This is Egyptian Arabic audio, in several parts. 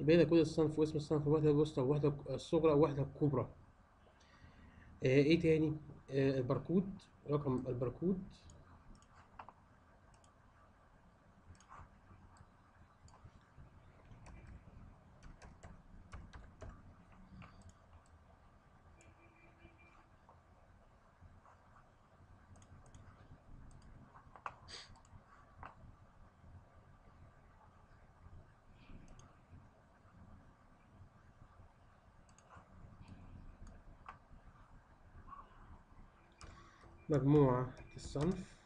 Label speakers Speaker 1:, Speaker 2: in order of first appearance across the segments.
Speaker 1: يبقى هنا كود الصنف واسم الصنف والوحدة الوسطى والوحدة الصغرى والوحدة الكبرى آه ايه تاني آه الباركود رقم الباركود مجموعة الصنف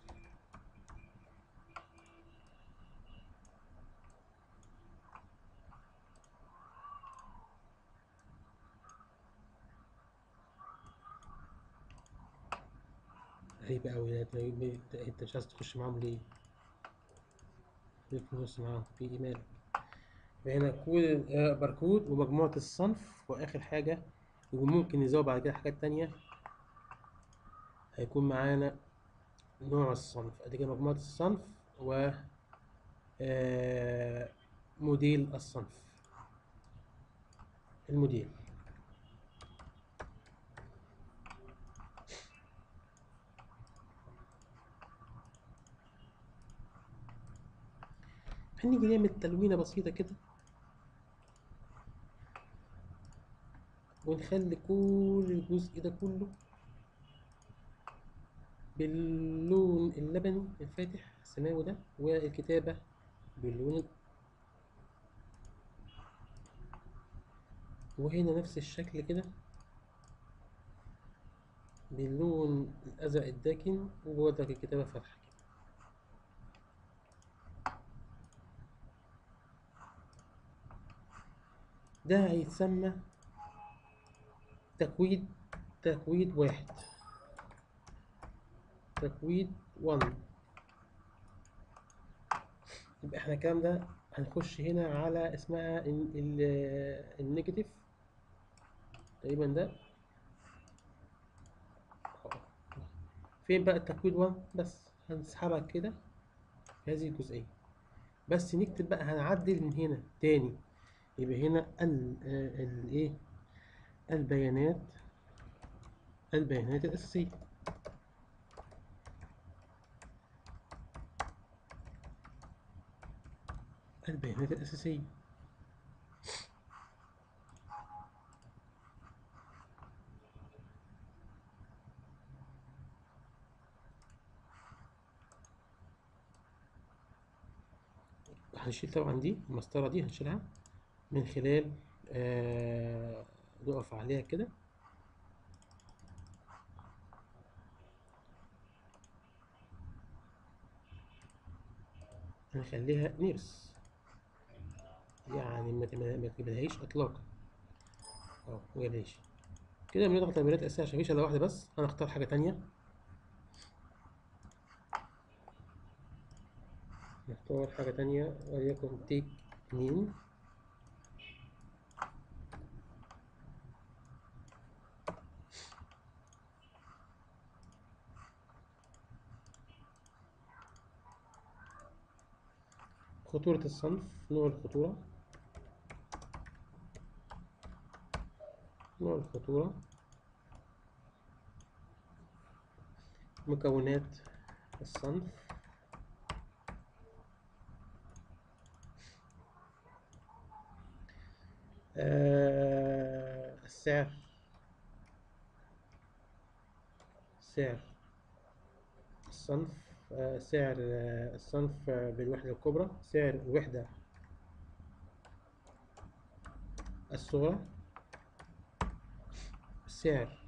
Speaker 1: غريبة أوي ده- ده- ده- أنت مش عايز تخش معاهم ليه؟ ليه تخش معاهم؟ في إيه مالك؟ هنا كود آه، باركود ومجموعة الصنف وآخر حاجة وممكن نزود بعد كده حاجات تانية هيكون معانا نوع الصنف ادي كده مجموعة الصنف و آه، موديل الصنف الموديل هنيجي نعمل تلوينة بسيطة كده ونخلي كل الجزء ده كله باللون اللبني الفاتح السماوي ده والكتابة باللون وهنا نفس الشكل كده باللون الأزرق الداكن وبرضك الكتابة فاتحة كده ده هيتسمى تكويد تكويد واحد تكويد 1 يبقى احنا الكلام ده هنخش هنا على اسمها ال- ال- النيجاتيف تقريبا ده فين بقى التكويد 1 بس هنسحبها كده في هذه الجزئية بس نكتب بقى هنعدل من هنا تاني يبقى هنا ال آه، الايه البيانات البيانات الأساسية البيانات الأساسية هنشيل طبعا دي المسطرة دي هنشيلها من خلال آه نقف عليها كده هنخليها نيرس يعني ما تم- ما تجيبلهاش اطلاقا اهو ما جابلهاش كده بنضغط على البيانات الاساسيه عشان مفيش الا واحده بس هنختار حاجه تانية نختار حاجه تانية وليكن تيك اتنين خطورة الصنف نوع الخطورة نوع الخطورة مكونات الصنف آه السعر سعر الصنف آه سعر آه الصنف آه بالوحدة الكبرى سعر الوحدة الصغرى سعر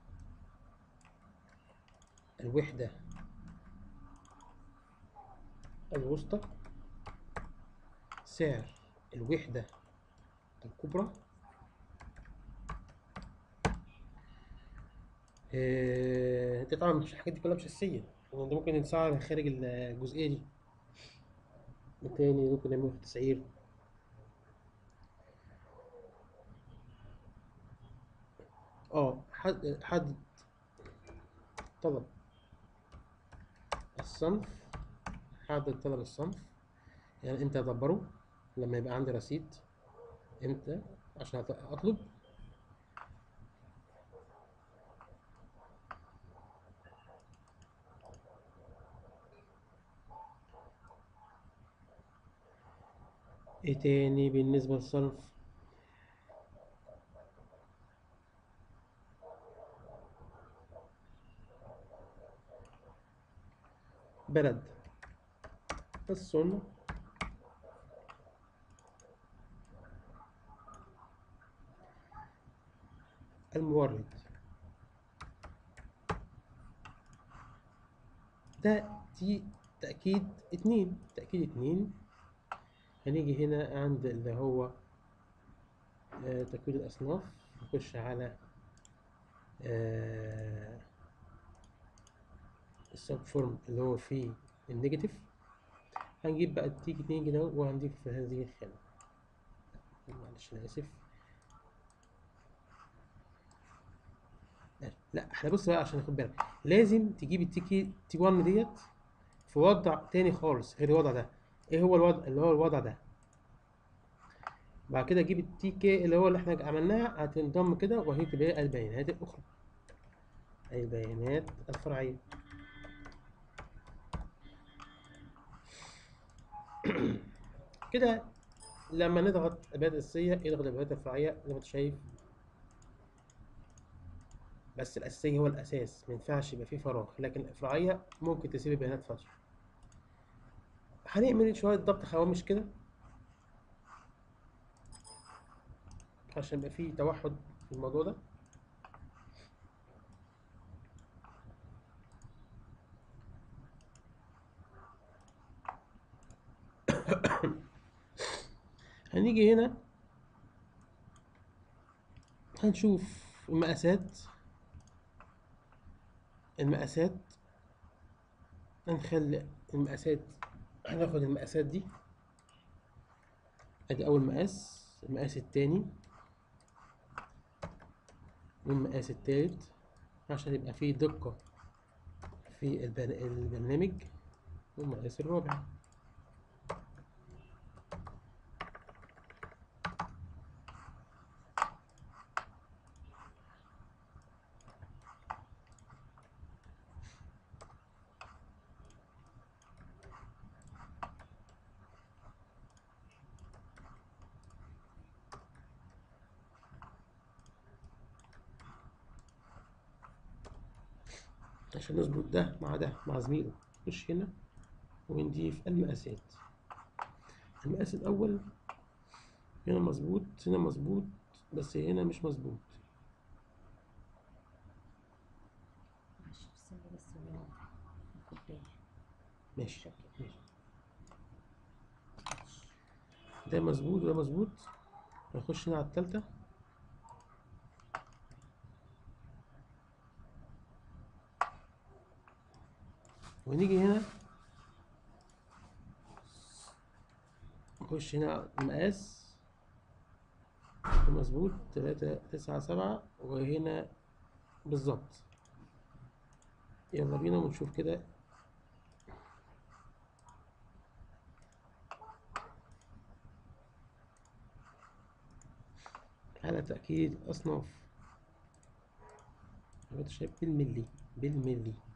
Speaker 1: الوحدة الوسطى سعر الوحدة الكبرى آه، دي طبعا مش الحاجات دي كلها مش أساسية يعني ده ممكن نسعر خارج الجزئية دي التاني ممكن نعمله في التسعير اه حد حد طلب الصنف حدد طلب الصنف يعني انت دبره لما يبقى عندي رصيد امتى عشان أط- اطلب ايه تاني بالنسبة للصرف بلد الصنع المورد ده دي تأكيد اتنين تأكيد اتنين هنيجي هنا عند اللي هو آه، تأكيد الأصناف نخش على آه، السب فورم اللي هو فيه النيجاتيف هنجيب بقى تيجي اتنين كده وهنضيف في هذه الخانة معلش أنا آسف لا احنا بص بقى عشان ناخد بالك لازم تجيب التيكي تي 1 ديت في وضع تاني خالص غير الوضع ده ايه هو الوضع اللي هو الوضع ده بعد كده اجيب التي كي اللي هو اللي احنا عملناها هتنضم كده وهي تبقى البيانات الاخرى اي البيانات الفرعيه كده لما نضغط البيانات الاساسيه يضغط البيانات الفرعيه زي ما انت شايف بس الاساسيه هو الاساس ما ينفعش يبقى فيه فراغ لكن الفرعيه ممكن تسيب البيانات فاضيه هنعمل شويه ضبط خوامش كده عشان يبقى فيه توحد في الموضوع ده هنيجي هنا هنشوف المقاسات المقاسات هنخلي المقاسات هناخد المقاسات دي ادي اول مقاس المقاس التاني والمقاس التالت عشان يبقى فيه دقة في البر- البرنامج والمقاس الرابع عشان نظبط ده مع ده مع زميله نخش هنا ونضيف المقاسات المقاس الأول هنا مظبوط هنا مظبوط بس هنا مش مظبوط
Speaker 2: معلش استنى بس ونقعد ناخد بالي
Speaker 1: ماشي ماشي ده مظبوط وده مظبوط هنخش هنا على التالتة ونيجي هنا نخش هنا على المقاس ده مظبوط تلاتة تسعة سبعة وهنا بالظبط يلا بينا ونشوف كده على تأكيد الأصناف زي ما انت شايف بالملي بالملي